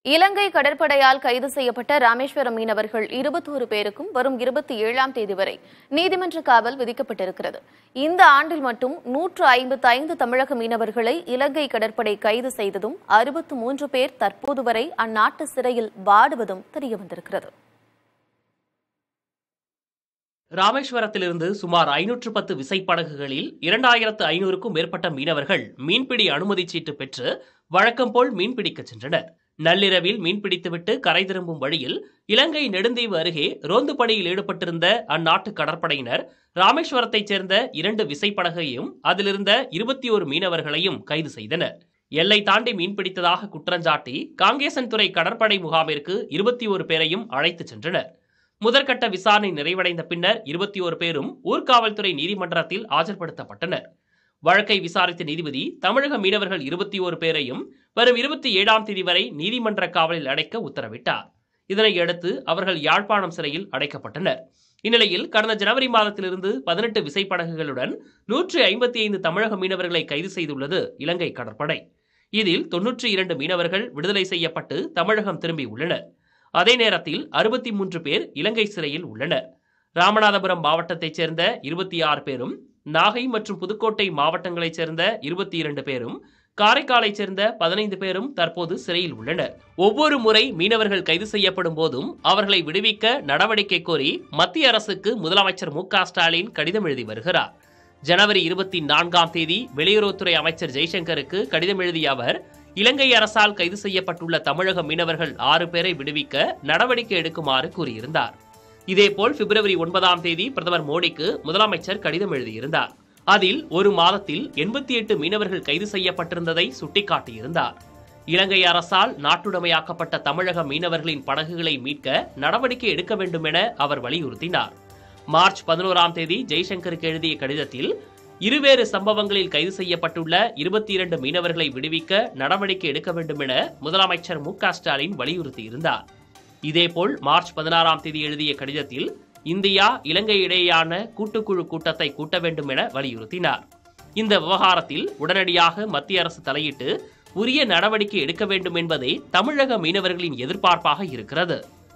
இலங்கை கடற்படையால் கைது செய்யப்பட்ட ராமேஸ்வரம் மீனவர்கள் இருபத்தோரு பேருக்கும் வரும் இருபத்தி ஏழாம் தேதி வரை நீதிமன்ற காவல் விதிக்கப்பட்டிருக்கிறது இந்த ஆண்டில் மட்டும் நூற்று ஐம்பத்தி ஐந்து தமிழக மீனவர்களை இலங்கை கடற்படை கைது செய்ததும் அறுபத்து மூன்று பேர் தற்போது வரை அந்நாட்டு சிறையில் வாடுவதும் தெரியவந்திருக்கிறது ராமேஸ்வரத்திலிருந்து சுமார் ஐநூற்று பத்து விசைப்படகுகளில் இரண்டாயிரத்து ஐநூறுக்கும் மேற்பட்ட மீனவர்கள் மீன்பிடி அனுமதி சீட்டு பெற்று வழக்கம் போல் மீன்பிடிக்கச் சென்றனர் நள்ளிரவில் மீன்பிடித்துவிட்டு கரை திரும்பும் வழியில் இலங்கை நெடுந்தீவு அருகே ரோந்து பணியில் ஈடுபட்டிருந்த அந்நாட்டு கடற்படையினர் ராமேஸ்வரத்தைச் சேர்ந்த இரண்டு விசைப்படகையும் அதிலிருந்த இருபத்தி ஒரு மீனவர்களையும் கைது செய்தனர் எல்லை தாண்டி மீன்பிடித்ததாக குற்றஞ்சாட்டி காங்கேசன்துறை கடற்படை முகாமிற்கு இருபத்தி ஒரு பேரையும் அழைத்துச் சென்றனர் முதற்கட்ட விசாரணை நிறைவடைந்த பின்னர் இருபத்தி ஒரு பேரும் ஊர்காவல்துறை நீதிமன்றத்தில் ஆஜர்படுத்தப்பட்டனர் வழக்கை விசாரித்த நீதிபதி தமிழக மீனவர்கள் இருபத்தி ஒரு பேரையும் வரும் இருபத்தி ஏழாம் தேதி வரை நீதிமன்ற காவலில் அடைக்க உத்தரவிட்டார் இதனையடுத்து அவர்கள் யாழ்ப்பாணம் சிறையில் அடைக்கப்பட்டனர் இந்நிலையில் கடந்த ஜனவரி மாதத்திலிருந்து பதினெட்டு விசைப்படகுகளுடன் நூற்றி ஐம்பத்தி ஐந்து தமிழக மீனவர்களை கைது செய்துள்ளது இலங்கை கடற்படை இதில் தொன்னூற்றி இரண்டு மீனவர்கள் விடுதலை செய்யப்பட்டு தமிழகம் திரும்பியுள்ளனர் அதே நேரத்தில் அறுபத்தி மூன்று பேர் இலங்கை சிறையில் உள்ளனர் ராமநாதபுரம் மாவட்டத்தைச் சேர்ந்த இருபத்தி ஆறு பேரும் நாகை மற்றும் புதுக்கோட்டை மாவட்டங்களைச் சேர்ந்த இருபத்தி இரண்டு பேரும் காரைக்காலைச் சேர்ந்த பதினைந்து பேரும் தற்போது சிறையில் உள்ளனர் ஒவ்வொரு முறை மீனவர்கள் கைது செய்யப்படும் போதும் அவர்களை விடுவிக்க நடவடிக்கை கோரி மத்திய அரசுக்கு முதலமைச்சர் மு க ஸ்டாலின் கடிதம் எழுதி வருகிறார் ஜனவரி இருபத்தி நான்காம் தேதி வெளியுறவுத்துறை அமைச்சர் ஜெய்சங்கருக்கு கடிதம் எழுதிய அவர் இலங்கை அரசால் கைது செய்யப்பட்டுள்ள தமிழக மீனவர்கள் ஆறு பேரை விடுவிக்க நடவடிக்கை எடுக்குமாறு கூறியிருந்தார் இதேபோல் பிப்ரவரி ஒன்பதாம் தேதி பிரதமர் மோடிக்கு முதலமைச்சர் கடிதம் எழுதியிருந்தார் அதில் ஒரு மாதத்தில் எண்பத்தி எட்டு மீனவர்கள் கைது செய்யப்பட்டிருந்ததை சுட்டிக்காட்டியிருந்தார் இலங்கை அரசால் நாட்டுடைமையாக்கப்பட்ட தமிழக மீனவர்களின் படகுகளை மீட்க நடவடிக்கை எடுக்க வேண்டும் என அவர் வலியுறுத்தினார் மார்ச் பதினோராம் தேதி ஜெய்சங்கருக்கு எழுதிய கடிதத்தில் இருவேறு சம்பவங்களில் கைது செய்யப்பட்டுள்ள இருபத்தி இரண்டு மீனவர்களை விடுவிக்க நடவடிக்கை எடுக்க வேண்டும் என முதலமைச்சர் மு க ஸ்டாலின் வலியுறுத்தியிருந்தார் இதேபோல் மார்ச் பதினாறாம் தேதி எழுதிய கடிதத்தில் இந்தியா இலங்கை இடையேயான கூட்டுக்குழு கூட்டத்தை கூட்ட வேண்டும் என வலியுறுத்தினார் இந்த விவகாரத்தில் உடனடியாக மத்திய அரசு தலையிட்டு உரிய நடவடிக்கை எடுக்க வேண்டும் என்பதே தமிழக மீனவர்களின் எதிர்பார்ப்பாக இருக்கிறது